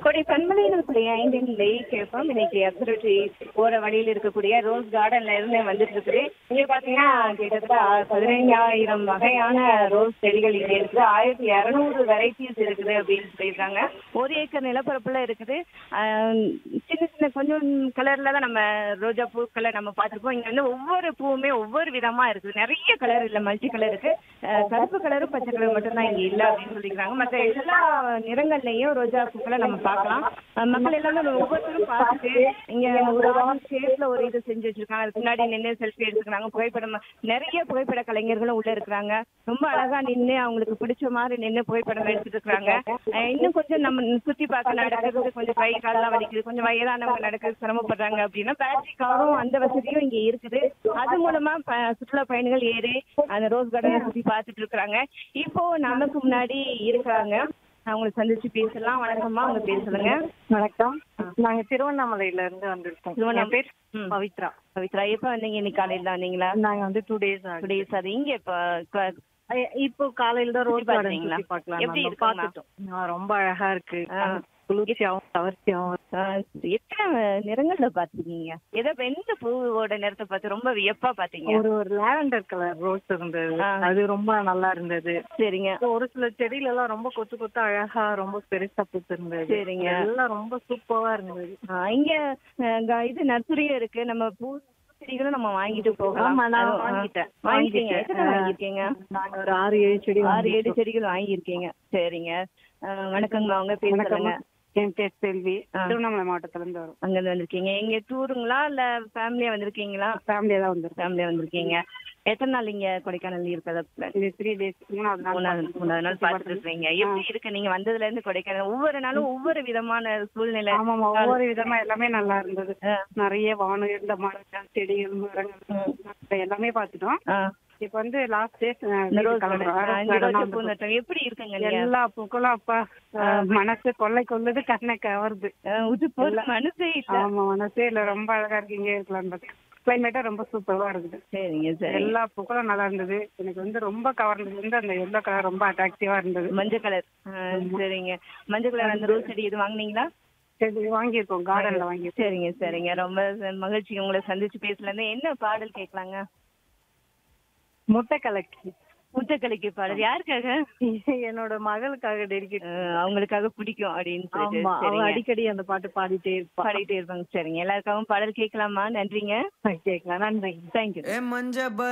கொடை பண்பலையினுடைய ஐந்திலே கேட்போம் இன்னைக்கு அப்சர்வேட்டரி போற வழியில் இருக்கக்கூடிய ரோஸ் கார்டன்ல இருந்து வந்துட்டு இருக்குது இங்க பாத்தீங்கன்னா கிட்டத்தட்ட பதினைஞ்சாயிரம் வகையான ரோஸ் செடிகள் இங்க இருக்குது ஆயிரத்தி இருநூறு வெரைட்டிஸ் இருக்குது அப்படின்னு சொல்லியிருக்காங்க ஒரு ஏக்கர் நிலப்பரப்புல இருக்குது ஆஹ் சின்ன சின்ன கொஞ்சம் கலர்ல தான் நம்ம ரோஜா பூக்களை நம்ம பார்த்திருப்போம் இங்க வந்து ஒவ்வொரு பூவுமே ஒவ்வொரு விதமா இருக்குது நிறைய கலர் இல்ல மல்டி கலர் இருக்கு ஆஹ் கருப்பு கலரும் பச்சை கலர் மட்டும் தான் இங்க இல்ல அப்படின்னு சொல்லியிருக்காங்க மற்ற எல்லா நிறங்கள்லயும் ரோஜா பூக்களை நம்ம பார்க்கலாம் அஹ் மக்கள் எல்லாமே ஒவ்வொருத்தரும் பார்த்துட்டு இங்க ஒரு ரவுண்ட் ஷேப்ல ஒரு இது செஞ்சு வச்சிருக்காங்க அதுக்கு முன்னாடி நின்று செல்ஃபி எடுத்துக்கிறாங்க புகைப்படம் நிறைய புகைப்பட கலைஞர்களும் உள்ள இருக்கிறாங்க ரொம்ப அழகா நின்று அவங்களுக்கு பிடிச்ச மாதிரி நின்று புகைப்படம் எடுத்துட்டு இருக்காங்க அஹ் இன்னும் கொஞ்சம் நம்ம சுத்தி பார்க்க நடக்கிறது கொஞ்சம் கை காலெல்லாம் வலிக்குது கொஞ்சம் வயதானவங்க நடக்கிறது சிரமப்படுறாங்க அப்படின்னா பேட்டரி காரும் அந்த வசதியும் இங்க இருக்குது அது மூலமா ப- சுற்றுலா பயணிகள் ஏறி அந்த ரோஸ் கார்டனை சுத்தி பார்த்துட்டு இருக்காங்க இப்போ நமக்கு முன்னாடி இருக்காங்க அவங்களை சந்திச்சு பேசலாம் வணக்கம்மா உங்க பேர் சொல்லுங்க வணக்கம் நாங்க திருவண்ணாமலையில இருந்து வந்திருக்கோம் திருவண்ணாமலை. என் பேர் ம். பவித்ரா பவித்ரா எப்ப வந்தீங்க இன்னைக்கு காலையில தான் வந்தீங்களா நாங்க வந்து டூ டேஸ் டூ டேஸ் அது இங்க இப்ப க- இப்போ காலையில தான் ரோஸ் சுத்தி கார்டன் பார்த்தீங்களா? சுத்தி பார்க்கலாம் எப்படி நம்ம இருக்குங்களா? பார்த்துட்டோம் ஆ, ரொம்ப அழகா இருக்கு ஆ. குளிர்ச்சியாவும் கவர்ச்சியாவும் இருக்கு. ஆஹ் எத்தனை நிறங்கள்ல பாத்துருக்கீங்க எதை எந்த பூவோட நிறத்தை பார்த்து ரொம்ப வியப்பா பாத்தீங்க ஒரு ஒரு லாவெண்டர் கலர் ரோஸ் இருந்தது ஆ. அது ரொம்ப நல்லா இருந்தது சரிங்க அப்புறம் ஒரு சில செடியில எல்லாம் ரொம்ப கொத்து கொத்து அழகா ரொம்ப பெருசா பூத்து இருந்தது சரிங்க. எல்லாம் ரொம்ப சூப்பரா இருந்தது ஆஹ் இங்க ஆஹ் க- இது நர்சரியும் இருக்கு நம்ம பூ செடிகளும் நம்ம வாங்கிட்டு போகலாம் ஆமா, நான் அதுவும், ஆஹ் வாங்கிட்டேன். வாங்கிட்டீங்க வாங்கிட்டேன். எத்தனை ஆ. வாங்கியிருக்கீங்க நாங்க ஒரு ஆறு ஏழு செடி ஆறு ஏழு வாங்கியிருக்கோம். செடிகள் வாங்கியிருக்கீங்க சரிங்க ஆஹ் வணக்கங்கம்மா உங்க பேர் வணக்கம் சொல்லுங்க என் பேர் செல்வி ஆ. திருவண்ணாமலை மாவட்டத்துல இருந்து வரும் அங்க இருந்து வந்திருக்கீங்க இங்க டூருங்களா இல்ல ஃபேமிலியா வந்திருக்கீங்களா ஃபேமிலியா தான் வந்திருக்கோம் ஃபேமிலியா வந்திருக்கீங்க எத்தனை நாள் இங்க கொடைக்கானல் இருக்கிறத இது த்ரீ டேஸ் மூணாவது நாள் மூணாவது மூணாவது நாள் பார்த்துட்டு இருக்கீங்க எப்படி இருக்கு நீங்க வந்ததுல இருந்து கொடைக்கானல் ஒவ்வொரு நாளும் ஒவ்வொரு விதமான சூழ்நிலை ஆமாமா ஒவ்வொரு விதமா எல்லாமே நல்லா இருந்தது ஆ. நிறைய வானம் இருந்த மரங்கள் செடிகள் மரங்கள் எல்லாமே பார்த்துட்டோம் ஆ, இப்ப வந்து லாஸ்ட் டேஸ் இந்த ரோஸ் garden. ஆ, இந்த ரோஜா பூ நட்டம் எப்படி இருக்குங்க நீங்க எல்லா பூக்களும் அப்பா ஆ, மனசு கொள்ளை கொள்ளுது கண்ணை கவருது ஆ, உது போது மனசே இல்ல ஆமா மனசே இல்ல ரொம்ப அழகா இருக்கு இங்கே இருக்கலாம் கிளைமேட்டா ரொம்ப சூப்பரா இருக்குது சரிங்க சரி எல்லா பூக்களும் நல்லா இருந்தது எனக்கு வந்து ரொம்ப கவர்ந்தது வந்து அந்த எல்லோ கலர் ரொம்ப அட்ராக்டிவா இருந்தது மஞ்சள் கலர் சரிங்க மஞ்சள் கலர் அந்த ரோஸ் செடி இது வாங்குனீங்களா சரி வாங்கியிருக்கோம் கார்டன்ல வாங்கியிருக்கோம் சரிங்க சரிங்க ரொம்ப ச- மகிழ்ச்சி உங்களை சந்திச்சு பேசல இருந்து என்ன பாடல் கேட்கலாங்க முட்டை கலக்கி முத்தக்கலைக்கு பாடல் யாருக்காக என்னோட மகளுக்காக டெடிகேட் அஹ் அவங்களுக்காக பிடிக்கும் அப்படின்னு சொல்லிட்டு ஆமா அவ சரிங்க அடிக்கடி அந்த பாட்டு பாடிட்டே இருப்பா பாடிட்டே இருப்பாங்க சரிங்க எல்லாருக்காகவும் பாடல் கேட்கலாமா நன்றிங்க கேட்கலாம் நன்றி தேங்க்யூ ए मंजा